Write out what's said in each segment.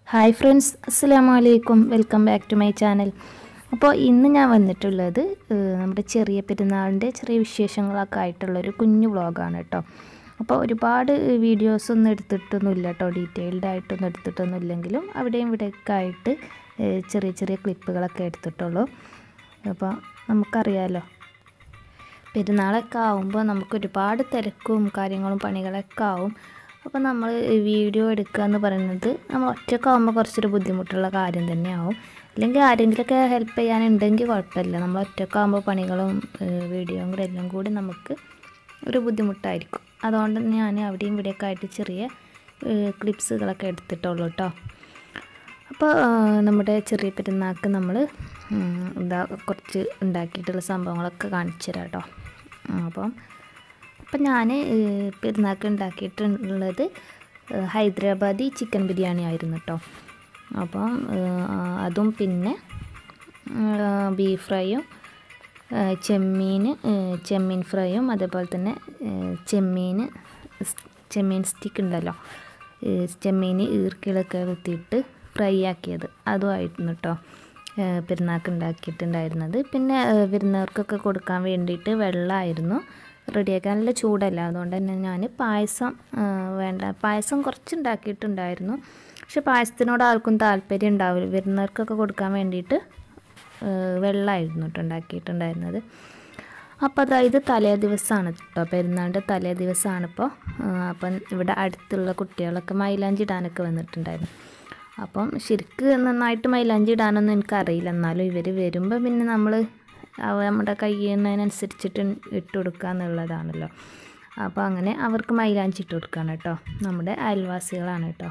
hi friends അസ്സലാമു അലൈക്കും welcome back to my channel അപ്പോൾ ഇന്ന് ഞാൻ വന്നിട്ടുള്ളത് ഏഹ്, നമ്മുടെ ചെറിയ പെരുന്നാളിൻ്റെ ചെറിയ വിശേഷങ്ങളൊക്കെ ആയിട്ടുള്ളൊരു കുഞ്ഞു വ്ളോഗാണ് കേട്ടോ അപ്പോൾ ഒരുപാട് വീഡിയോസ് ഒന്നും എടുത്തിട്ടൊന്നുമില്ല കേട്ടോ ഡീറ്റെയിൽഡ് ആയിട്ടൊന്നും എടുത്തിട്ടൊന്നും ഇല്ലെങ്കിലും അവിടെയും ഇവിടെയൊക്കെ ആയിട്ട് ഏഹ്, ചെറിയ ചെറിയ ക്ലിപ്പുകളൊക്കെ എടുത്തിട്ടുള്ളൂ അപ്പോൾ നമുക്കറിയാലോ പെരുന്നാളൊക്കെ ആവുമ്പോൾ നമുക്ക് ഒരുപാട് തിരക്കും കാര്യങ്ങളും പണികളൊക്കെ ആവും അപ്പോൾ നമ്മൾ വീഡിയോ എടുക്കുക എന്ന് പറയുന്നത് നമ്മൾ ഒറ്റക്കാവുമ്പോൾ കുറച്ചൊരു ബുദ്ധിമുട്ടുള്ള കാര്യം തന്നെയാവും അല്ലെങ്കിൽ ആരെങ്കിലുമൊക്കെ ഹെൽപ്പ് ചെയ്യാനുണ്ടെങ്കിൽ കുഴപ്പമില്ല നമ്മൾ ഒറ്റക്കാവുമ്പോൾ പണികളും വീഡിയോയും കൂടെ എല്ലാം കൂടി നമുക്ക് ഒരു ബുദ്ധിമുട്ടായിരിക്കും അതുകൊണ്ട് ഞാൻ അവിടെയും ഇവിടെയൊക്കെ ആയിട്ട് ചെറിയ ക്ലിപ്സുകളൊക്കെ എടുത്തിട്ടുള്ളൂ കേട്ടോ അപ്പോൾ ആ, നമ്മുടെ ചെറിയ പെരുന്നാൾക്ക് നമ്മൾ എന്താ കുറച്ച് ഉണ്ടാക്കിയിട്ടുള്ള സംഭവങ്ങളൊക്കെ കാണിച്ചു തരാം കേട്ടോ അപ്പം അപ്പം ഞാൻ പെരുന്നാൾക്ക് ഉണ്ടാക്കിയിട്ടുള്ളത് ഏ, ഹൈദരാബാദി ചിക്കൻ ബിരിയാണി ആയിരുന്നു കേട്ടോ അപ്പം ഏ, അതും പിന്നെ ബീഫ് ഫ്രൈയും ഏ, ചെമ്മീൻ ഏ, ചെമ്മീൻ ഫ്രൈയും അതേപോലെ തന്നെ ഏ, ചെമ്മീൻ സ്- ചെമ്മീൻ സ്റ്റിക്ക് ഉണ്ടല്ലോ ഏ, ചെമ്മീൻ ഈർക്കിളൊക്കെ കുത്തിയിട്ട് ഫ്രൈ ആക്കിയത് അതുമായിരുന്നു കേട്ടോ പെരുന്നാൾക്ക് ഉണ്ടാക്കിയിട്ടുണ്ടായിരുന്നത് പിന്നെ ഏ, വിരുന്നവർക്കൊക്കെ കൊടുക്കാൻ വേണ്ടിയിട്ട് വെള്ളമായിരുന്നു റെഡിയാക്കാൻ നല്ല ചൂടല്ല അതുകൊണ്ട് തന്നെ ഞാൻ പായസം ആ, വേണ്ട പായസം കുറച്ച് ഉണ്ടാക്കിയിട്ടുണ്ടായിരുന്നു പക്ഷെ പായസത്തിനോട് ആർക്കും താല്പര്യം ഉണ്ടാവില്ല വിരുന്നവർക്കൊക്കെ കൊടുക്കാൻ വേണ്ടിയിട്ട് വെള്ളമായിരുന്നു കേട്ടോ ഉണ്ടാക്കിയിട്ടുണ്ടായിരുന്നത് അപ്പോൾ അതായത് തലേ ദിവസമാണ് കേട്ടോ പെരുന്നാളിൻ്റെ തലേ ദിവസമാണ് ഇപ്പോൾ അപ്പം ഇവിടെ അടുത്തുള്ള കുട്ടികളൊക്കെ മൈലാഞ്ചി ഇടാനൊക്കെ വന്നിട്ടുണ്ടായിരുന്നു അപ്പം ശരിക്ക് നന്നായിട്ട് മൈലാഞ്ചി ഇടാനൊന്നും എനിക്കറിയില്ല എന്നാലും ഇവർ വരുമ്പോൾ പിന്നെ നമ്മൾ നമ്മുടെ കയ്യുന്നതിനനുസരിച്ചിട്ട് ഇട്ട് കൊടുക്കുക എന്നുള്ളതാണല്ലോ അപ്പോൾ അങ്ങനെ അവർക്ക് മൈലാഞ്ചി ഇട്ട് കൊടുക്കുകയാണ് കേട്ടോ നമ്മുടെ അയൽവാസികളാണ് കേട്ടോ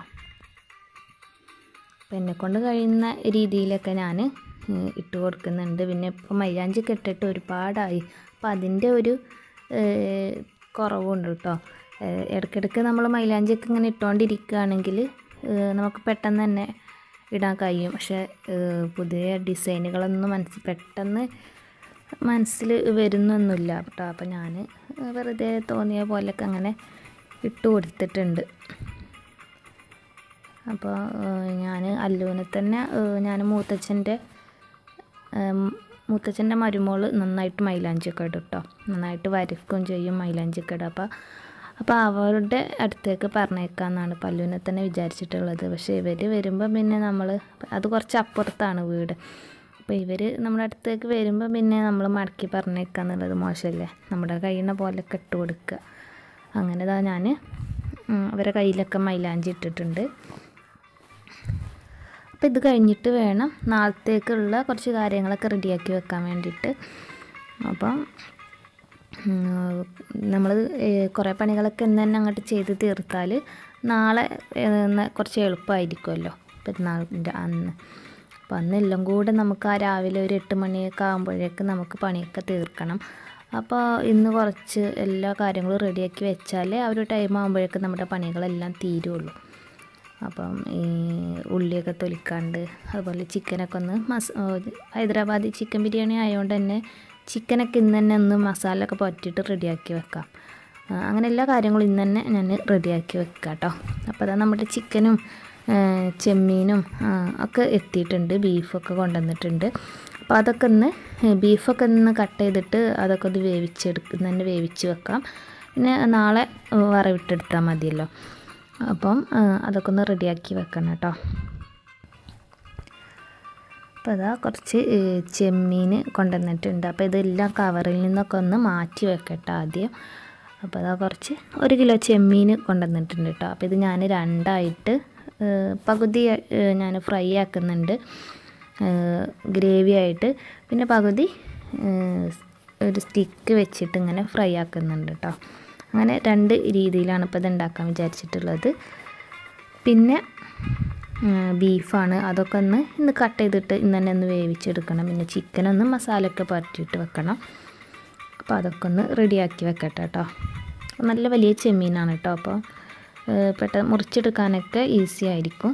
അപ്പം എന്നെക്കൊണ്ട് കഴിയുന്ന രീതിയിലൊക്കെ ഞാൻ ഇട്ട് കൊടുക്കുന്നുണ്ട് പിന്നെ ഇപ്പോൾ മൈലാഞ്ചി കെട്ടിട്ട് ഒരുപാടായി അപ്പോൾ അതിൻ്റെ ഒരു ഏഹ്, കുറവുണ്ട് കേട്ടോ ഏഹ്, ഇടയ്ക്കിടയ്ക്ക് നമ്മൾ മൈലാഞ്ചിയൊക്കെ ഇങ്ങനെ ഇട്ടുകൊണ്ടിരിക്കുകയാണെങ്കിൽ ഏഹ്, നമുക്ക് പെട്ടെന്ന് തന്നെ ഇടാൻ കഴിയും പക്ഷേ ഏഹ്, പുതിയ ഡിസൈനുകളൊന്നും മനസ്സിൽ പെട്ടെന്ന് മനസ്സിൽ വരുന്നൊന്നുമില്ല കേട്ടോ അപ്പോൾ ഞാൻ വെറുതെ തോന്നിയ പോലെയൊക്കെ അങ്ങനെ ഇട്ട് കൊടുത്തിട്ടുണ്ട് അപ്പോൾ ഞാൻ അല്ലുവിനെ തന്നെ ഞാൻ മൂത്തച്ഛൻ്റെ മൂത്തച്ഛൻ്റെ മരുമോൾ നന്നായിട്ട് മൈലാഞ്ചിയൊക്കെ ഇടും കേട്ടോ നന്നായിട്ട് വരയ്ക്കുകയും ചെയ്യും മൈലാഞ്ചിയൊക്കെ ഇടും അപ്പോൾ അപ്പോൾ അവരുടെ അടുത്തേക്ക് പറഞ്ഞേക്കാമെന്നാണ് പല്ലുവിനെ തന്നെ വിചാരിച്ചിട്ടുള്ളത് പക്ഷേ ഇവർ വരുമ്പോൾ പിന്നെ നമ്മൾ അത് കുറച്ച് അപ്പുറത്താണ് വീട് അപ്പോൾ ഇവർ നമ്മുടെ അടുത്തേക്ക് വരുമ്പോൾ പിന്നെ നമ്മൾ മടക്കി പറഞ്ഞേക്കുക എന്നുള്ളത് മോശമല്ലേ നമ്മുടെ കഴിയുന്ന പോലെയൊക്കെ ഇട്ട് കൊടുക്കുക അങ്ങനെ ഇതാ ഞാൻ അവരെ കയ്യിലൊക്കെ മൈലാഞ്ചി ഇട്ടിട്ടുണ്ട് അപ്പോൾ ഇത് കഴിഞ്ഞിട്ട് വേണം നാളത്തേക്കുള്ള കുറച്ച് കാര്യങ്ങളൊക്കെ റെഡിയാക്കി വെക്കാൻ വേണ്ടിയിട്ട് അപ്പം നമ്മൾ കുറേ പണികളൊക്കെ ഇന്ന് തന്നെ അങ്ങോട്ട് ചെയ്ത് തീർത്താൽ നാളെ ഏഹ്, ന- കുറച്ച് എളുപ്പമായിരിക്കുമല്ലോ പെരുന്നാളിൻ്റെ അന്ന് അപ്പം അന്ന് എല്ലാം കൂടെ നമുക്ക് ആ രാവിലെ ഒരു എട്ട് മണിയൊക്കെ ആകുമ്പോഴേക്ക് നമുക്ക് പണിയൊക്കെ തീർക്കണം അപ്പോൾ ഇന്ന് കുറച്ച് എല്ലാ കാര്യങ്ങളും റെഡിയാക്കി വെച്ചാൽ ആ ഒരു ടൈം ആകുമ്പോഴേക്ക് നമ്മുടെ പണികളെല്ലാം തീരുള്ളൂ അപ്പം ഈ ഉള്ളിയൊക്കെ തൊലിക്കാണ്ട് അതുപോലെ ചിക്കനൊക്കെ ഒന്ന് മസ ഹൈദരാബാദി ചിക്കൻ ബിരിയാണി ആയതുകൊണ്ട് തന്നെ ചിക്കനൊക്കെ ഇന്ന് തന്നെ ഒന്ന് മസാല ഒക്കെ പറ്റിയിട്ട് റെഡിയാക്കി വെക്കാം ആ, അങ്ങനെ എല്ലാ കാര്യങ്ങളും ഇന്ന് തന്നെ ഞാൻ റെഡിയാക്കി വെക്കാം കേട്ടോ അപ്പോൾ അതാ നമ്മുടെ ചിക്കനും ആ, ചെമ്മീനും ആ, ഒക്കെ എത്തിയിട്ടുണ്ട് ബീഫൊക്കെ കൊണ്ടുവന്നിട്ടുണ്ട് അപ്പോൾ അതൊക്കെ ഒന്ന് ബീഫൊക്കെ ഒന്ന് കട്ട് ചെയ്തിട്ട് അതൊക്കെ ഒന്ന് വേവിച്ചെടുക്കുന്ന തന്നെ വേവിച്ച് വെക്കാം പിന്നെ നാളെ വറവിട്ടെടുത്താൽ മതിയല്ലോ അപ്പം ആ, അതൊക്കെ ഒന്ന് റെഡിയാക്കി വെക്കണം കേട്ടോ അപ്പോൾ അതാ കുറച്ച് ഏ, ചെമ്മീൻ കൊണ്ടുവന്നിട്ടുണ്ട് അപ്പോൾ ഇതെല്ലാം കവറിൽ നിന്നൊക്കെ ഒന്ന് മാറ്റി വെക്കട്ടെ ആദ്യം അപ്പോൾ അതാ കുറച്ച് ഒരു കിലോ ചെമ്മീൻ കൊണ്ടുവന്നിട്ടുണ്ട് കേട്ടോ അപ്പോൾ ഇത് ഞാൻ രണ്ടായിട്ട് ഏ, പകുതി ഞാൻ ഫ്രൈ ആക്കുന്നുണ്ട് ഗ്രേവി ആയിട്ട് പിന്നെ പകുതി ഏ, ഒരു സ്റ്റിക്ക് വെച്ചിട്ട് ഇങ്ങനെ ഫ്രൈ ആക്കുന്നുണ്ട് കേട്ടോ അങ്ങനെ രണ്ട് രീതിയിലാണ് ഇപ്പോൾ ഇത് ഉണ്ടാക്കാൻ വിചാരിച്ചിട്ടുള്ളത് പിന്നെ ബീഫാണ് അതൊക്കെ ഒന്ന് ഇന്ന് കട്ട് ചെയ്തിട്ട് ഇന്ന് തന്നെ ഒന്ന് വേവിച്ചെടുക്കണം പിന്നെ ചിക്കനൊന്ന് മസാലയൊക്കെ പരട്ടിയിട്ട് വെക്കണം അപ്പോൾ അതൊക്കെ ഒന്ന് റെഡിയാക്കി വെക്കട്ടെ കേട്ടോ നല്ല വലിയ ചെമ്മീനാണ് കേട്ടോ അപ്പോൾ പെട്ടെന്ന് മുറിച്ചെടുക്കാനൊക്കെ ഈസി ആയിരിക്കും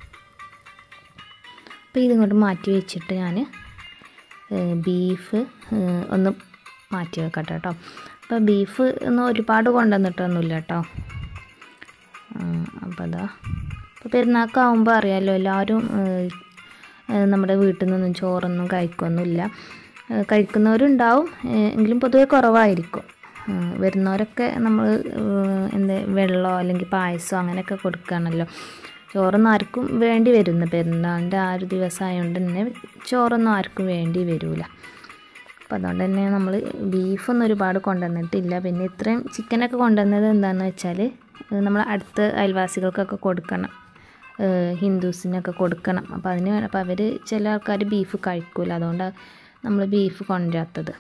അപ്പോൾ ഇതിങ്ങോട്ട് മാറ്റി വെച്ചിട്ട് ഞാൻ ബീഫ് ഒന്ന് മാറ്റി വെക്കട്ടെ കേട്ടോ അപ്പോൾ ബീഫ് ഒന്നും ഒരുപാട് കൊണ്ടുവന്നിട്ടൊന്നുമില്ല കേട്ടോ അപ്പോൾ അതാ ഇപ്പോൾ പെരുന്നാൾക്കാവുമ്പോൾ അറിയാമല്ലോ എല്ലാവരും ഏഹ്, ഏഹ്, നമ്മുടെ വീട്ടിൽ നിന്നൊന്നും ചോറൊന്നും കഴിക്കൊന്നുമില്ല ഏഹ്, കഴിക്കുന്നവരുണ്ടാവും ഏഹ്, എങ്കിലും പൊതുവെ കുറവായിരിക്കും ഏഹ്, വരുന്നവരൊക്കെ നമ്മൾ എന്താ വെള്ളമോ അല്ലെങ്കിൽ പായസമോ അങ്ങനെയൊക്കെ കൊടുക്കുകയാണല്ലോ ചോറൊന്നും ആർക്കും വേണ്ടി വരുന്നു പെരുന്നാളിൻ്റെ ആ ഒരു ദിവസമായതുകൊണ്ട് തന്നെ ചോറൊന്നും ആർക്കും വേണ്ടി വരില്ല അപ്പോൾ അതുകൊണ്ട് തന്നെ നമ്മൾ ബീഫൊന്നും ഒരുപാട് കൊണ്ടുവന്നിട്ടില്ല പിന്നെ ഇത്രയും ചിക്കനൊക്കെ കൊണ്ടുവന്നത് എന്താണെന്ന് വെച്ചാൽ നമ്മൾ അടുത്ത അയൽവാസികൾക്കൊക്കെ കൊടുക്കണം ഏഹ് ഹിന്ദുസിനൊക്കെ കൊടുക്കണം അപ്പോൾ അതിന് വേ- അപ്പോൾ അവർ ചില ആൾക്കാർ ബീഫ് കഴിക്കൂല അതുകൊണ്ടാണ് നമ്മൾ ബീഫ് കൊണ്ടുവരാത്തത്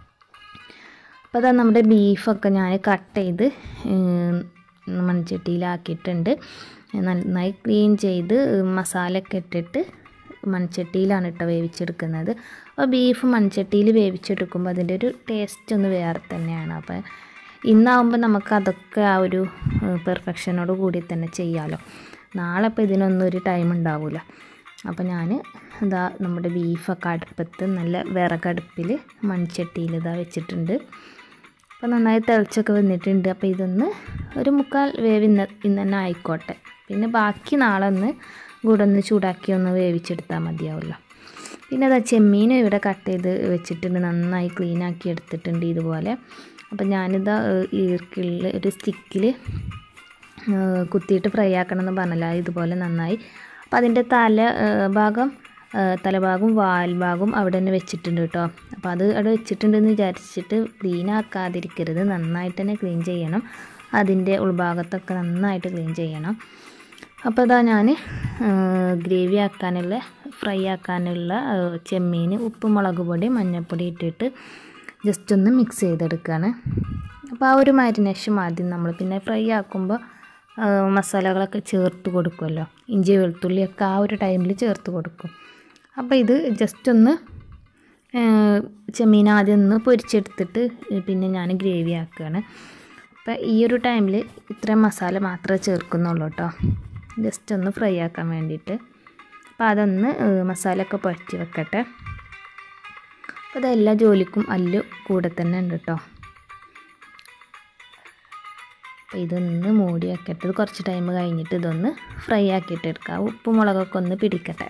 അപ്പോൾ അതാ നമ്മുടെ ബീഫൊക്കെ ഞാൻ കട്ട് ചെയ്ത് ഏഹ്, മൺചട്ടിയിലാക്കിയിട്ടുണ്ട് നന്നായി ക്ലീൻ ചെയ്ത് മസാലയൊക്കെ ഇട്ടിട്ട് മൺചട്ടിയിലാണ് കേട്ടോ വേവിച്ചെടുക്കുന്നത് അപ്പോൾ ബീഫ് മൺചട്ടിയിൽ വേവിച്ചെടുക്കുമ്പോൾ അതിൻ്റെ ഒരു ടേസ്റ്റ് ഒന്ന് വേറെ തന്നെയാണ് അപ്പോൾ ഇന്നാവുമ്പോൾ നമുക്ക് അതൊക്കെ ആ ഒരു പെർഫെക്ഷനോട് കൂടി തന്നെ ചെയ്യാമല്ലോ നാളെ ഇപ്പോൾ ഇതിനൊന്നും ഒരു ടൈം ഉണ്ടാവില്ല അപ്പോൾ ഞാൻ ഇതാ നമ്മുടെ ബീഫൊക്കെ അടുപ്പത്ത് നല്ല വിറകടുപ്പിൽ മൺചട്ടിയിൽ ഇതാ വെച്ചിട്ടുണ്ട് അപ്പോൾ നന്നായി തിളച്ചൊക്കെ വന്നിട്ടുണ്ട് അപ്പോൾ ഇതൊന്ന് ഒരു മുക്കാൽ വേവ് ഇന്ന് ഇന്ന് തന്നെ ആയിക്കോട്ടെ പിന്നെ ബാക്കി നാളെ ഒന്ന് കൂടെ ഒന്ന് ചൂടാക്കി ഒന്ന് വേവിച്ചെടുത്താൽ മതിയാവുമല്ലോ പിന്നെ അതാ ചെമ്മീൻ ഇവിടെ കട്ട് ചെയ്ത് വെച്ചിട്ടുണ്ട് നന്നായി ക്ലീൻ ആക്കി എടുത്തിട്ടുണ്ട് ഇതുപോലെ അപ്പോൾ ഞാനിതാ ഈർക്കിളിൽ ഒരു സ്റ്റിക്കിൽ കുത്തിയിട്ട് ഫ്രൈ ആക്കണം എന്ന് പറഞ്ഞല്ലോ ഇതുപോലെ നന്നായി അപ്പോൾ അതിൻ്റെ തല ഏഹ്, ഭാഗം ഏഹ്, തലഭാഗവും വാൽഭാഗവും അവിടെ തന്നെ വെച്ചിട്ടുണ്ട് കേട്ടോ അപ്പോൾ അത് അവിടെ വെച്ചിട്ടുണ്ടെന്ന് വിചാരിച്ചിട്ട് ക്ലീൻ ആക്കാതിരിക്കരുത് നന്നായിട്ട് തന്നെ ക്ലീൻ ചെയ്യണം അതിൻ്റെ ഉൾഭാഗത്തൊക്കെ നന്നായിട്ട് ക്ലീൻ ചെയ്യണം അപ്പോൾ അതാ ഞാൻ ഗ്രേവി ആക്കാനുള്ള ഫ്രൈ ആക്കാനുള്ള ഏഹ്, ചെമ്മീൻ ഉപ്പ് മുളക് പൊടി മഞ്ഞൾപ്പൊടി ഇട്ടിട്ട് ജസ്റ്റ് ഒന്ന് മിക്സ് ചെയ്തെടുക്കുകയാണ് അപ്പോൾ ആ ഒരു മാരിനേഷൻ ആദ്യം നമ്മൾ പിന്നെ ഫ്രൈ ആക്കുമ്പോൾ ആ, മസാലകളൊക്കെ ചേർത്ത് കൊടുക്കുമല്ലോ ഇഞ്ചി വെളുത്തുള്ളിയൊക്കെ ആ ഒരു ടൈമിൽ ചേർത്ത് കൊടുക്കും അപ്പോൾ ഇത് ജസ്റ്റ് ഒന്ന് ആ, ചെമ്മീൻ ആദ്യം ഒന്ന് പൊരിച്ചെടുത്തിട്ട് പിന്നെ ഞാൻ ഗ്രേവി ആക്കുകയാണ് അപ്പോൾ ഈ ഒരു ടൈമിൽ ഇത്രയും മസാല മാത്രമേ ചേർക്കുന്നുള്ളൂ കേട്ടോ ജസ്റ്റ് ഒന്ന് ഫ്രൈ ആക്കാൻ വേണ്ടിയിട്ട് അപ്പോൾ അതൊന്ന് ആ, മസാലയൊക്കെ പുരട്ടി വെക്കട്ടെ അപ്പോൾ ഇതെല്ലാ ജോലിക്കും അല്ലു കൂടെ തന്നെ ഉണ്ട് കേട്ടോ അപ്പോൾ ഇതൊന്ന് മൂടി വെക്കട്ടെ ഇത് കുറച്ച് ടൈം കഴിഞ്ഞിട്ട് ഇതൊന്ന് ഫ്രൈ ആക്കിയിട്ട് എടുക്കാം ഉപ്പ് മുളകൊക്കെ ഒന്ന് പിടിക്കട്ടെ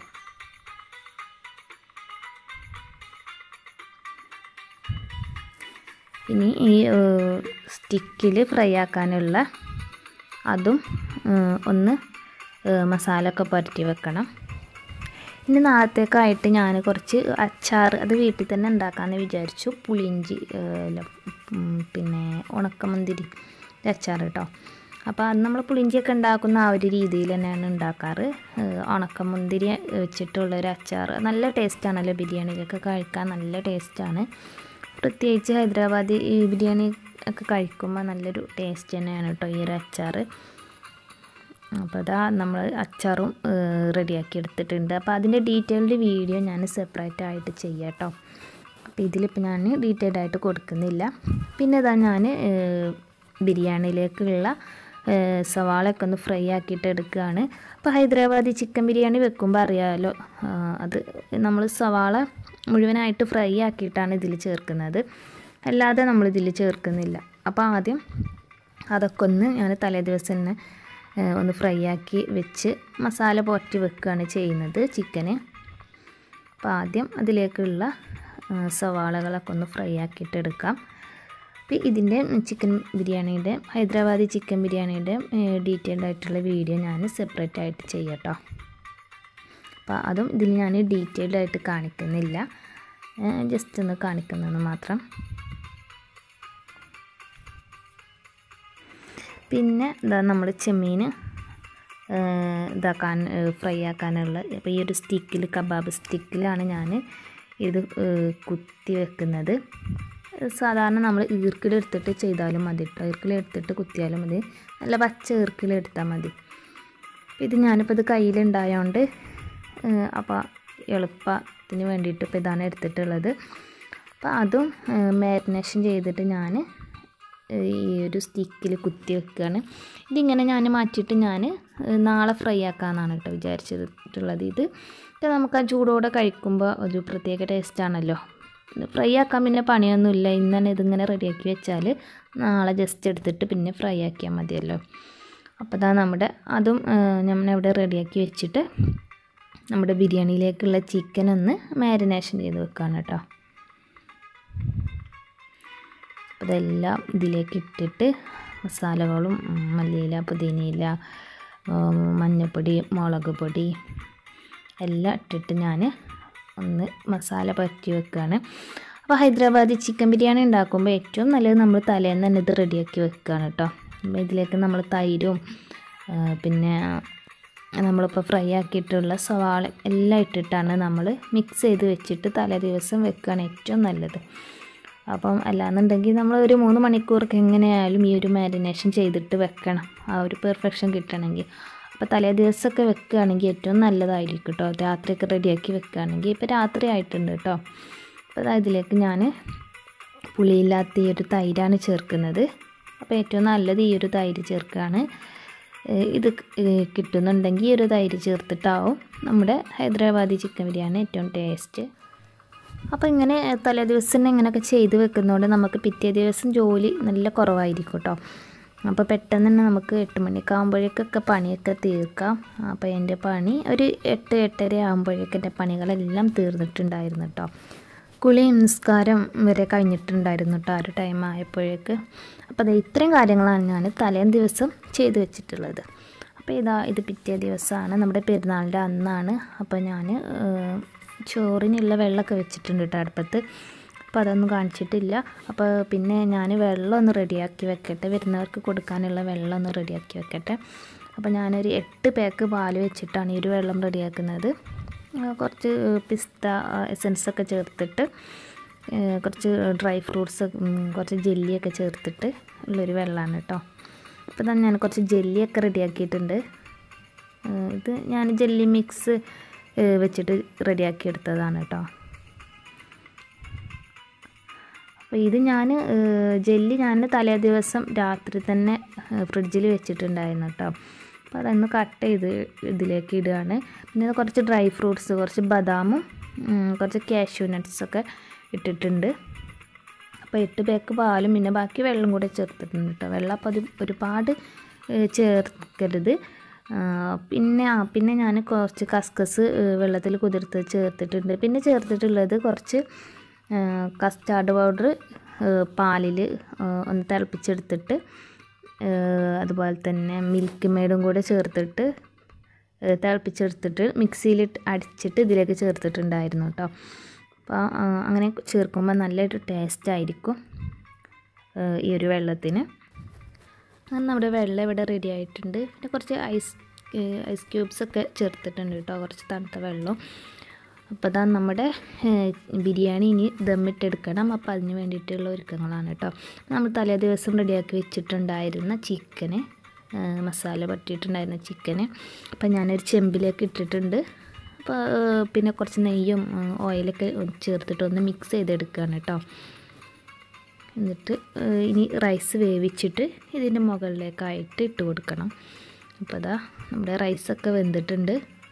ഇനി ഈ സ്റ്റിക്കിൽ ഫ്രൈ ആക്കാനുള്ള അതും ഏഹ്, ഒന്ന് ഏഹ്, മസാല ഒക്കെ പുരട്ടി വെക്കണം ഇനി നാളത്തേക്കായിട്ട് ഞാൻ കുറച്ച് അച്ചാർ അത് വീട്ടിൽ തന്നെ ഉണ്ടാക്കാമെന്ന് വിചാരിച്ചു പുളിയിഞ്ചി ഏഹ്, അല്ല, ഉം, പിന്നെ ഉണക്കമന്തിരി അച്ചാർ കേട്ടോ അപ്പോൾ അത് നമ്മൾ പുളിയിഞ്ചിയൊക്കെ ഉണ്ടാക്കുന്ന ആ ഒരു രീതിയിൽ തന്നെയാണ് ഉണ്ടാക്കാറ് ഏഹ്, ഉണക്കമുന്തിരി വെച്ചിട്ടുള്ള ഒരു അച്ചാർ നല്ല ടേസ്റ്റാണല്ലോ ബിരിയാണിയിലൊക്കെ കഴിക്കാൻ നല്ല ടേസ്റ്റാണ് പ്രത്യേകിച്ച് ഹൈദരാബാദി ഈ ബിരിയാണി ഒക്കെ കഴിക്കുമ്പോൾ നല്ലൊരു ടേസ്റ്റ് തന്നെയാണ് കേട്ടോ ഈ ഒരു അച്ചാർ അപ്പോൾ അതാ നമ്മൾ അച്ചാറും റെഡിയാക്കി എടുത്തിട്ടുണ്ട് അപ്പോൾ അതിൻ്റെ ഡീറ്റെയിൽഡ് വീഡിയോ ഞാൻ സെപ്പറേറ്റ് ആയിട്ട് ചെയ്യാം കേട്ടോ അപ്പോൾ ഇതിലിപ്പോൾ ഞാൻ ഡീറ്റെയിൽഡ് ആയിട്ട് കൊടുക്കുന്നില്ല പിന്നെ ഇതാ ഞാൻ ബിരിയാണിയിലേക്കുള്ള ഏഹ്, സവാളയൊക്കെ ഒന്ന് ഫ്രൈ ആക്കിയിട്ട് എടുക്കുകയാണ് അപ്പോൾ ഹൈദരാബാദി ചിക്കൻ ബിരിയാണി വെക്കുമ്പോൾ അറിയാമല്ലോ ആ, അത് നമ്മൾ സവാള മുഴുവനായിട്ട് ഫ്രൈ ആക്കിയിട്ടാണ് ഇതിൽ ചേർക്കുന്നത് അല്ലാതെ നമ്മൾ ഇതിൽ ചേർക്കുന്നില്ല അപ്പോൾ ആദ്യം അതൊക്കെ ഒന്ന് ഞാൻ തലേ ദിവസം തന്നെ ഏഹ്, ഒന്ന് ഫ്രൈ ആക്കി വെച്ച് മസാല പുരട്ടി വെക്കുകയാണ് ചെയ്യുന്നത് ചിക്കന് അപ്പോൾ ആദ്യം അതിലേക്കുള്ള ആ, സവാളകളൊക്കെ ഒന്ന് ഫ്രൈ ആക്കിയിട്ട് എടുക്കാം അപ്പോൾ ഇതിൻ്റെ ചിക്കൻ ബിരിയാണിയുടെ ഹൈദരാബാദി ചിക്കൻ ബിരിയാണിയുടെ ഡീറ്റെയിൽഡ് ആയിട്ടുള്ള വീഡിയോ ഞാൻ സെപ്പറേറ്റ് ആയിട്ട് ചെയ്യാം കേട്ടോ അപ്പോൾ അതും ഇതിൽ ഞാൻ ഡീറ്റെയിൽഡ് ആയിട്ട് കാണിക്കുന്നില്ല ജസ്റ്റ് ഒന്ന് കാണിക്കുന്നതെന്ന് മാത്രം പിന്നെ ഇതാ നമ്മൾ ചെമ്മീൻ ഇതാക്കാൻ ഫ്രൈ ആക്കാനുള്ള അപ്പോൾ ഈ ഒരു സ്റ്റിക്കിൽ കബാബ് സ്റ്റിക്കിലാണ് ഞാൻ ഇത് ഏഹ്, കുത്തി വെക്കുന്നത് സാധാരണ നമ്മൾ ഈർക്കിലെടുത്തിട്ട് ചെയ്താലും മതി കേട്ടോ ഈർക്കിലെടുത്തിട്ട് കുത്തിയാലും മതി നല്ല പച്ച ഈർക്കിലെടുത്താൽ മതി ഇത് ഞാനിപ്പോൾ ഇത് കയ്യിലുണ്ടായതുകൊണ്ട് അപ്പോൾ എളുപ്പത്തിന് വേണ്ടിയിട്ട് ഇപ്പോൾ ഇതാണ് എടുത്തിട്ടുള്ളത് അപ്പോൾ അതും മാരിനേഷൻ ചെയ്തിട്ട് ഞാൻ ഈ ഒരു സ്റ്റിക്കിൽ കുത്തി വെക്കുകയാണ് ഇതിങ്ങനെ ഞാൻ മാറ്റിയിട്ട് ഞാൻ നാളെ ഫ്രൈ ആക്കാമെന്നാണ് കേട്ടോ വിചാരിച്ചിട്ടുള്ളത് ഇത് ഇത് നമുക്ക് ആ ചൂടോടെ കഴിക്കുമ്പോൾ ഒരു പ്രത്യേക ടേസ്റ്റാണല്ലോ ഫ്രൈ ആക്കാൻ പിന്നെ പണിയൊന്നുമില്ല ഇന്ന് തന്നെ ഇതിങ്ങനെ റെഡിയാക്കി വെച്ചാൽ നാളെ ജസ്റ്റ് എടുത്തിട്ട് പിന്നെ ഫ്രൈ ആക്കിയാൽ മതിയല്ലോ അപ്പോൾ ഇതാ നമ്മുടെ അതും നമ്മൾ അവിടെ റെഡിയാക്കി വെച്ചിട്ട് നമ്മുടെ ബിരിയാണിയിലേക്കുള്ള ചിക്കൻ ഒന്ന് മാരിനേഷൻ ചെയ്ത് വെക്കുകയാണ് കേട്ടോ അപ്പോൾ ഇതെല്ലാം ഇതിലേക്ക് ഇട്ടിട്ട് മസാലകളും മല്ലിയില പുതിനയില മഞ്ഞൾപ്പൊടി മുളക് പൊടി എല്ലാം ഇട്ടിട്ട് ഞാൻ ഒന്ന് മസാല പറ്റി വെക്കുകയാണ് അപ്പോൾ ഹൈദരാബാദി ചിക്കൻ ബിരിയാണി ഉണ്ടാക്കുമ്പോൾ ഏറ്റവും നല്ലത് നമ്മൾ തലേന്ന് തന്നെ ഇത് റെഡിയാക്കി വെക്കുകയാണ് കേട്ടോ അപ്പോൾ ഇതിലേക്ക് നമ്മൾ തൈരും പിന്നെ നമ്മളിപ്പോൾ ഫ്രൈ ആക്കിയിട്ടുള്ള സവാള എല്ലാം ഇട്ടിട്ടാണ് നമ്മൾ മിക്സ് ചെയ്ത് വെച്ചിട്ട് തലേ ദിവസം വെക്കുകയാണ് ഏറ്റവും നല്ലത് അപ്പം അല്ലാന്നുണ്ടെങ്കിൽ നമ്മൾ ഒരു മൂന്ന് മണിക്കൂറൊക്കെ എങ്ങനെയായാലും ഈ ഒരു മാരിനേഷൻ ചെയ്തിട്ട് വെക്കണം ആ ഒരു പെർഫെക്ഷൻ കിട്ടണമെങ്കിൽ അപ്പോൾ തലേ ദിവസമൊക്കെ വെക്കുകയാണെങ്കിൽ ഏറ്റവും നല്ലതായിരിക്കും കേട്ടോ രാത്രിയൊക്കെ റെഡിയാക്കി വെക്കുകയാണെങ്കിൽ ഇപ്പോൾ രാത്രി ആയിട്ടുണ്ട് കേട്ടോ അപ്പോൾ ഇതിലേക്ക് ഞാൻ പുളിയില്ലാത്ത ഈ ഒരു തൈരാണ് ചേർക്കുന്നത് അപ്പോൾ ഏറ്റവും നല്ലത് ഈ ഒരു തൈര് ചേർക്കുകയാണ് ഇത് കിട്ടുന്നുണ്ടെങ്കിൽ ഈ ഒരു തൈര് ചേർത്തിട്ടാവും നമ്മുടെ ഹൈദരാബാദി ചിക്കൻ ബിരിയാണി ഏറ്റവും ടേസ്റ്റ് അപ്പോൾ ഇങ്ങനെ തലേ ദിവസം തന്നെ ഇങ്ങനെയൊക്കെ ചെയ്ത് വെക്കുന്നതുകൊണ്ട് നമുക്ക് പിറ്റേ ദിവസം ജോലി നല്ല കുറവായിരിക്കും കേട്ടോ അപ്പോൾ പെട്ടെന്ന് തന്നെ നമുക്ക് എട്ട് മണിയൊക്കെ ആകുമ്പോഴേക്കൊക്കെ പണിയൊക്കെ തീർക്കാം അപ്പോൾ എൻ്റെ പണി ഒരു എട്ട് എട്ടര ആകുമ്പോഴേക്ക് എൻ്റെ പണികളെല്ലാം തീർന്നിട്ടുണ്ടായിരുന്നു കേട്ടോ കുളിയും നിസ്കാരം വരെ കഴിഞ്ഞിട്ടുണ്ടായിരുന്നു കേട്ടോ ആ ഒരു ടൈം ആയപ്പോഴേക്ക് അപ്പോൾ അത് ഇത്രയും കാര്യങ്ങളാണ് ഞാൻ തലേ ദിവസം ചെയ്ത് വെച്ചിട്ടുള്ളത് അപ്പോൾ ഇതാ ഇത് പിറ്റേ ദിവസമാണ് നമ്മുടെ പെരുന്നാളിൻ്റെ അന്നാണ് അപ്പോൾ ഞാൻ ചോറിനുള്ള വെള്ളമൊക്കെ വെച്ചിട്ടുണ്ട് കേട്ടോ അടുപ്പത്ത് അപ്പോൾ അതൊന്നും കാണിച്ചിട്ടില്ല അപ്പോൾ പിന്നെ ഞാൻ വെള്ളം ഒന്ന് റെഡിയാക്കി വെക്കട്ടെ വരുന്നവർക്ക് കൊടുക്കാനുള്ള വെള്ളം ഒന്ന് റെഡിയാക്കി വെക്കട്ടെ അപ്പോൾ ഞാനൊരു എട്ട് പാക്ക് പാല് വെച്ചിട്ടാണ് ഈ ഒരു വെള്ളം റെഡിയാക്കുന്നത് കുറച്ച് പിസ്ത എസൻസൊക്കെ ചേർത്തിട്ട് കുറച്ച് ഡ്രൈ ഫ്രൂട്ട്സ് കുറച്ച് ജെല്ലിയൊക്കെ ചേർത്തിട്ട് ഉള്ളൊരു വെള്ളമാണ് കേട്ടോ അപ്പോൾ തന്നെ ഞാൻ കുറച്ച് ജെല്ലിയൊക്കെ റെഡിയാക്കിയിട്ടുണ്ട് ഇത് ഞാൻ ജെല്ലി മിക്സ് വെച്ചിട്ട് റെഡിയാക്കി എടുത്തതാണ് കേട്ടോ അപ്പോൾ ഇത് ഞാൻ ജെല്ലി ഞാൻ തലേ ദിവസം രാത്രി തന്നെ ഫ്രിഡ്ജിൽ വെച്ചിട്ടുണ്ടായിരുന്നു കേട്ടോ അപ്പോൾ അതൊന്ന് കട്ട് ചെയ്ത് ഇതിലേക്ക് ഇടുകയാണ് പിന്നെ കുറച്ച് ഡ്രൈ ഫ്രൂട്ട്സ് കുറച്ച് ബദാമും കുറച്ച് കാഷ്യൂ നട്ട്സൊക്കെ ഇട്ടിട്ടുണ്ട് അപ്പോൾ എട്ട് പേക്ക് പാലും പിന്നെ ബാക്കി വെള്ളം കൂടെ ചേർത്തിട്ടുണ്ട് കേട്ടോ വെള്ളം അപ്പോൾ അത് ഒരുപാട് ചേർക്കരുത് പിന്നെ ആ പിന്നെ ഞാൻ കുറച്ച് കസ്കസ് വെള്ളത്തിൽ കുതിർത്ത് ചേർത്തിട്ടുണ്ട് പിന്നെ ചേർത്തിട്ടുള്ളത് കുറച്ച് കസ്റ്റാർഡ് പൗഡർ പാലിൽ ഒന്ന് തിളപ്പിച്ചെടുത്തിട്ട് അതുപോലെ തന്നെ മിൽക്ക് മെയ്ഡും കൂടെ ചേർത്തിട്ട് തിളപ്പിച്ചെടുത്തിട്ട് മിക്സിയിൽ അടിച്ചിട്ട് ഇതിലേക്ക് ചേർത്തിട്ടുണ്ടായിരുന്നു കേട്ടോ അപ്പോൾ അങ്ങനെ ചേർക്കുമ്പോൾ നല്ലൊരു ടേസ്റ്റ് ആയിരിക്കും ഈ ഒരു വെള്ളത്തിന് അങ്ങനെ നമ്മുടെ വെള്ളം ഇവിടെ റെഡി ആയിട്ടുണ്ട് പിന്നെ കുറച്ച് ഐസ് ഐസ് ക്യൂബ്സ് ഒക്കെ ചേർത്തിട്ടുണ്ട് കേട്ടോ കുറച്ച് തണുത്ത വെള്ളം അപ്പോൾ അതാ നമ്മുടെ ബിരിയാണി ഇനി ദമ്മിട്ടെടുക്കണം അപ്പോൾ അതിന് വേണ്ടിയിട്ടുള്ള ഒരുക്കങ്ങളാണ് കേട്ടോ നമ്മൾ തലേ ദിവസം റെഡിയാക്കി വെച്ചിട്ടുണ്ടായിരുന്ന ചിക്കന് മസാല പറ്റിയിട്ടുണ്ടായിരുന്ന ചിക്കന് അപ്പോൾ ഞാനൊരു ചെമ്പിലേക്ക് ഇട്ടിട്ടുണ്ട് അപ്പോൾ പിന്നെ കുറച്ച് നെയ്യും ഓയിലൊക്കെ ചേർത്തിട്ട് ഒന്ന് മിക്സ് ചെയ്തെടുക്കുകയാണ് കേട്ടോ എന്നിട്ട് ഇനി റൈസ് വേവിച്ചിട്ട് ഇതിൻ്റെ മുകളിലേക്കായിട്ട് ഇട്ട് കൊടുക്കണം അപ്പോൾ അതാ നമ്മുടെ റൈസൊക്കെ വെന്തിട്ടുണ്ട്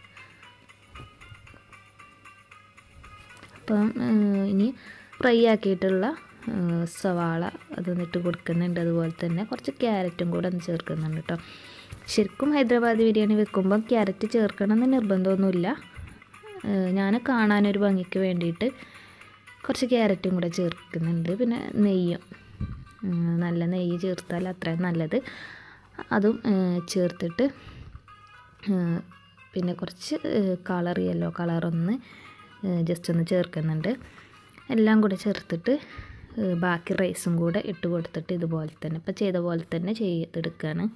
അപ്പം ഇനി ഫ്രൈ ആക്കിയിട്ടുള്ള സവാള അതൊന്നിട്ട് കൊടുക്കുന്നുണ്ട് അതുപോലെ തന്നെ കുറച്ച് ക്യാരറ്റും കൂടെ ഒന്ന് ചേർക്കുന്നുണ്ട് കേട്ടോ ശരിക്കും ഹൈദരാബാദ് ബിരിയാണി വെക്കുമ്പം ക്യാരറ്റ് ചേർക്കണം എന്ന് നിർബന്ധമൊന്നുമില്ല ഞാൻ കാണാനൊരു ഭംഗിക്ക് വേണ്ടിയിട്ട് കുറച്ച് ക്യാരറ്റും കൂടെ ചേർക്കുന്നുണ്ട് പിന്നെ നെയ്യും നല്ല നെയ്യ് ചേർത്താൽ അത്രയും നല്ലത് അതും ചേർത്തിട്ട് പിന്നെ കുറച്ച് കളർ യെല്ലോ കളറൊന്ന് ജസ്റ്റ് ഒന്ന് ചേർക്കുന്നുണ്ട് എല്ലാം കൂടെ ചേർത്തിട്ട് ബാക്കി റൈസും കൂടെ ഇട്ട് കൊടുത്തിട്ട് ഇതുപോലെ തന്നെ ഇപ്പോൾ ചെയ്ത പോലെ തന്നെ ചെയ്തെടുക്കുകയാണ്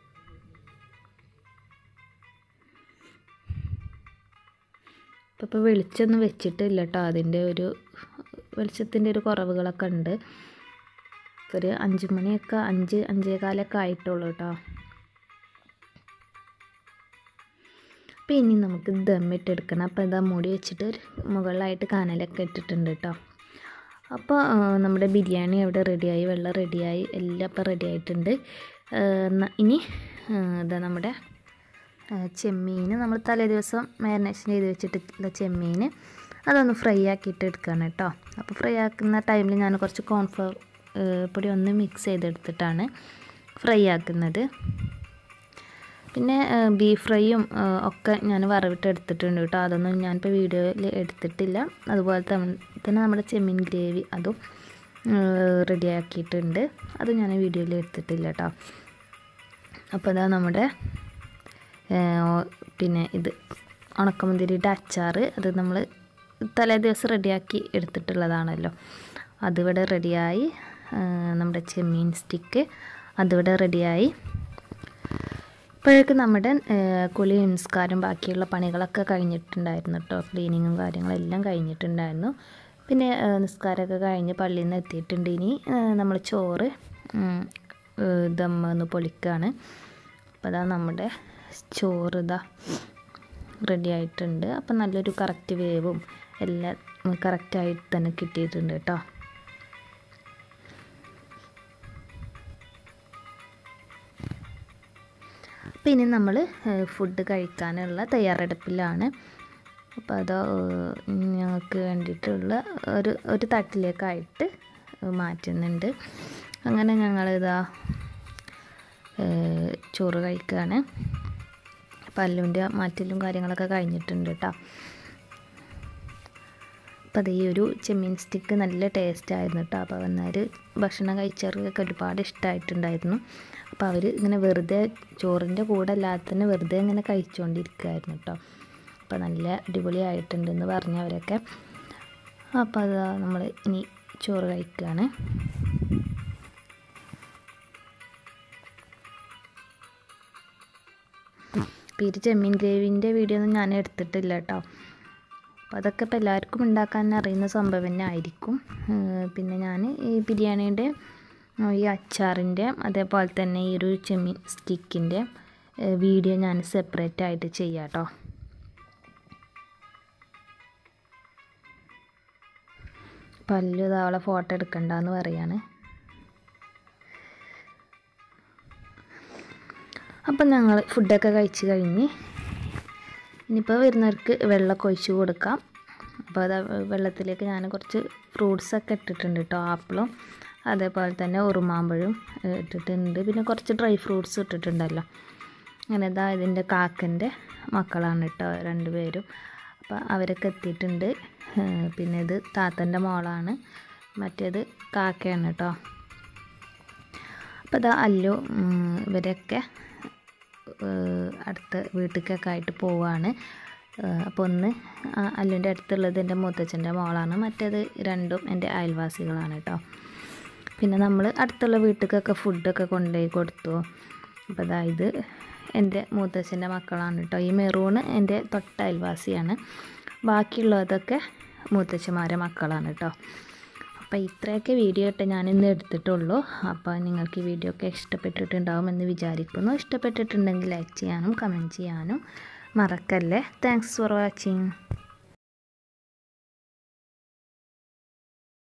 ഇപ്പോൾ ഇപ്പോൾ വെളിച്ചമൊന്നും വെച്ചിട്ടില്ല കേട്ടോ അതിൻ്റെ ഒരു വെളിച്ചത്തിൻ്റെ ഒരു കുറവുകളൊക്കെ ഉണ്ട് ഒരു അഞ്ച് മണിയൊക്കെ അഞ്ച് അഞ്ചേകാലൊക്കെ ആയിട്ടുള്ളൂ കേട്ടോ അപ്പോൾ ഇനി നമുക്ക് ദമ്മിട്ടെടുക്കണം അപ്പോൾ ഇതാ മൂടി വെച്ചിട്ട് മുകളിലായിട്ട് കനലൊക്കെ ഇട്ടിട്ടുണ്ട് കേട്ടോ അപ്പോൾ നമ്മുടെ ബിരിയാണി അവിടെ റെഡിയായി വെള്ളം റെഡിയായി എല്ലാം ഇപ്പോൾ റെഡി ആയിട്ടുണ്ട് ഇനി ഇതാ നമ്മുടെ ചെമ്മീൻ നമ്മൾ തലേ ദിവസം മാരിനേഷൻ ചെയ്ത് വെച്ചിട്ടുള്ള ചെമ്മീൻ അതൊന്ന് ഫ്രൈ ആക്കിയിട്ട് എടുക്കുകയാണ് കേട്ടോ അപ്പോൾ ഫ്രൈ ആക്കുന്ന ടൈമിൽ ഞാൻ കുറച്ച് കോൺഫ്ലവർ പൊടി ഒന്ന് മിക്സ് ചെയ്തെടുത്തിട്ടാണ് ഫ്രൈ ആക്കുന്നത് പിന്നെ ബീഫ് ഫ്രൈയും ഒക്കെ ഞാൻ വറവിട്ട് എടുത്തിട്ടുണ്ട് കേട്ടോ അതൊന്നും ഞാനിപ്പോൾ വീഡിയോയിൽ എടുത്തിട്ടില്ല അതുപോലെ തന്നെ നമ്മുടെ ചെമ്മീൻ ഗ്രേവി അതും റെഡിയാക്കിയിട്ടുണ്ട് അത് ഞാൻ വീഡിയോയിൽ എടുത്തിട്ടില്ല കേട്ടോ അപ്പോൾ ഇതാ നമ്മുടെ പിന്നെ ഇത് ഉണക്കമുന്തിരിയുടെ അച്ചാർ അത് നമ്മൾ തലേ ദിവസം റെഡിയാക്കി എടുത്തിട്ടുള്ളതാണല്ലോ അതിവിടെ റെഡിയായി നമ്മുടെ ചെമ്മീൻ സ്റ്റിക്ക് അതിവിടെ റെഡിയായി ഇപ്പോഴേക്ക് നമ്മുടെ കുളി നിസ്കാരം ബാക്കിയുള്ള പണികളൊക്കെ കഴിഞ്ഞിട്ടുണ്ടായിരുന്നു കേട്ടോ ക്ലീനിങ്ങും കാര്യങ്ങളെല്ലാം കഴിഞ്ഞിട്ടുണ്ടായിരുന്നു പിന്നെ നിസ്കാരമൊക്കെ കഴിഞ്ഞ് പള്ളിയിൽ നിന്ന് എത്തിയിട്ടുണ്ട് ഇനി നമ്മൾ ചോറ് ദമ്മ ഒന്ന് പൊളിക്കുകയാണ് അപ്പോൾ അതാ നമ്മുടെ ചോറ് ഇതാ റെഡി ആയിട്ടുണ്ട് അപ്പം നല്ലൊരു കറക്റ്റ് വേവും എല്ലാം കറക്റ്റായിട്ട് തന്നെ കിട്ടിയിട്ടുണ്ട് കേട്ടോ അപ്പോൾ ഇനി നമ്മൾ ഫുഡ് കഴിക്കാനുള്ള തയ്യാറെടുപ്പിലാണ് അപ്പോൾ അത് ഞങ്ങൾക്ക് വേണ്ടിയിട്ടുള്ള ഒരു ഒരു തട്ടിലേക്കായിട്ട് മാറ്റുന്നുണ്ട് അങ്ങനെ ഞങ്ങളിതാ ചോറ് കഴിക്കുകയാണ് പല്ലുവിൻ്റെ മാറ്റലും കാര്യങ്ങളൊക്കെ കഴിഞ്ഞിട്ടുണ്ട് കേട്ടോ അപ്പോൾ അത് ഈ ഒരു ചെമ്മീൻ സ്റ്റിക്ക് നല്ല ടേസ്റ്റ് ആയിരുന്നു കേട്ടോ അപ്പോൾ വന്നാൽ ഭക്ഷണം കഴിച്ചവർക്കൊക്കെ ഒരുപാട് ഇഷ്ടമായിട്ടുണ്ടായിരുന്നു അപ്പോൾ അവർ ഇങ്ങനെ വെറുതെ ചോറിൻ്റെ കൂടെ അല്ലാതെ തന്നെ വെറുതെ ഇങ്ങനെ കഴിച്ചുകൊണ്ടിരിക്കുകയായിരുന്നു കേട്ടോ അപ്പോൾ നല്ല അടിപൊളിയായിട്ടുണ്ടെന്ന് പറഞ്ഞവരൊക്കെ അപ്പോൾ അത് നമ്മൾ ഇനി ചോറ് കഴിക്കുകയാണ് അപ്പോൾ ഈ ചെമ്മീൻ ഗ്രേവിൻ്റെ വീഡിയോ ഒന്നും ഞാൻ എടുത്തിട്ടില്ല കേട്ടോ അപ്പോൾ അതൊക്കെ ഇപ്പോൾ എല്ലാവർക്കും ഉണ്ടാക്കാൻ അറിയുന്ന സംഭവം തന്നെ ആയിരിക്കും പിന്നെ ഞാൻ ഈ ബിരിയാണീൻ്റെ ഈ അച്ചാറിൻ്റെ അതേപോലെ തന്നെ ഈ ഒരു ചെമ്മീൻ സ്റ്റിക്കിൻ്റെ വീഡിയോ ഞാൻ സെപ്പറേറ്റ് ആയിട്ട് ചെയ്യാം കേട്ടോ പല്ലു അവളെ ഫോട്ടോ എടുക്കണ്ടെന്ന് പറയാണ് അപ്പം ഞങ്ങൾ ഫുഡൊക്കെ കഴിച്ച് കഴിഞ്ഞ് ഇനിയിപ്പോൾ വരുന്നവർക്ക് വെള്ളമൊക്കെ ഒഴിച്ച് കൊടുക്കാം അപ്പോൾ അത് വെള്ളത്തിലേക്ക് ഞാൻ കുറച്ച് ഫ്രൂട്ട്സൊക്കെ ഇട്ടിട്ടുണ്ട് കേട്ടോ ആപ്പിളും അതേപോലെ തന്നെ ഉറുമാമ്പഴം ഇട്ടിട്ടുണ്ട് പിന്നെ കുറച്ച് ഡ്രൈ ഫ്രൂട്ട്സ് ഇട്ടിട്ടുണ്ടല്ലോ അങ്ങനെ ഇതാ ഇതിൻ്റെ കാക്കൻ്റെ മക്കളാണ് കേട്ടോ രണ്ടുപേരും അപ്പോൾ അവരൊക്കെ എത്തിയിട്ടുണ്ട് പിന്നെ ഇത് താത്തൻ്റെ മോളാണ് മറ്റേത് കാക്കയാണ് കേട്ടോ അപ്പോൾ ഇതാ അല്ലു ഇവരൊക്കെ അടുത്ത വീട്ടിലേക്കൊക്കെ ആയിട്ട് പോവുകയാണ് അപ്പോൾ ഒന്ന് അല്ലുൻ്റെ അടുത്തുള്ളത് എൻ്റെ മുത്തച്ഛൻ്റെ മോളാണ് മറ്റേത് രണ്ടും എൻ്റെ അയൽവാസികളാണ് കേട്ടോ പിന്നെ നമ്മൾ അടുത്തുള്ള വീട്ടിലേക്കൊക്കെ ഫുഡൊക്കെ കൊണ്ടുപോയി കൊടുത്തു അപ്പോൾ അതായത് എൻ്റെ മൂത്തച്ഛൻ്റെ മക്കളാണ് കേട്ടോ ഈ മെറൂണ് എൻ്റെ തൊട്ട അയൽവാസിയാണ് ബാക്കിയുള്ളതൊക്കെ മൂത്തച്ഛന്മാരെ മക്കളാണ് കേട്ടോ അപ്പോൾ ഇത്രയൊക്കെ വീഡിയോ ഇട്ട് ഞാനിന്ന് എടുത്തിട്ടുള്ളൂ അപ്പോൾ നിങ്ങൾക്ക് ഈ വീഡിയോ ഒക്കെ ഇഷ്ടപ്പെട്ടിട്ടുണ്ടാവുമെന്ന് വിചാരിക്കുന്നു ഇഷ്ടപ്പെട്ടിട്ടുണ്ടെങ്കിൽ ലൈക്ക് ചെയ്യാനും കമൻറ്റ് ചെയ്യാനും മറക്കല്ലേ താങ്ക്സ് ഫോർ വാച്ചിങ്